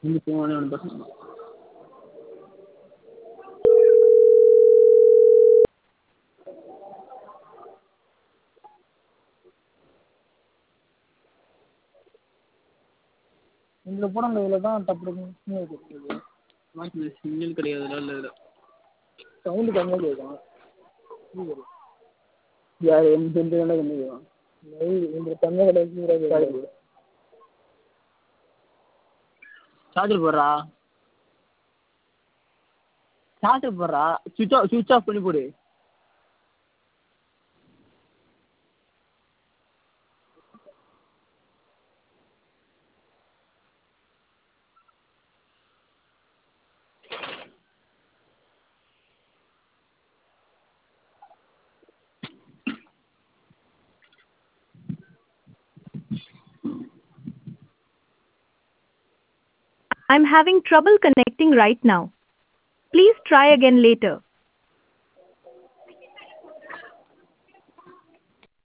ముందు ఫోన్ అనిపిస్తుంది இதில் போடுங்க இதில் தான் தப்பு சிக்னல் கொடுக்குது வாட்ச்மேன் சிக்னல் கிடையாதுடா இல்லை சவுண்டு கம்மியாக கேட்கும் ஸ்பீக்கர் யார் எந்த எந்த வேலை கம்மியாகும் லைவ் இந்த கம்மியாக கிடையாது கிளியராக கேட்குது சார்ஜர் போடுறா சார்ஜர் போடுறா சுவிட்ச் ஆஃப் சுவிட்ச் ஆஃப் பண்ணி போடு I'm having trouble connecting right now. Please try again later.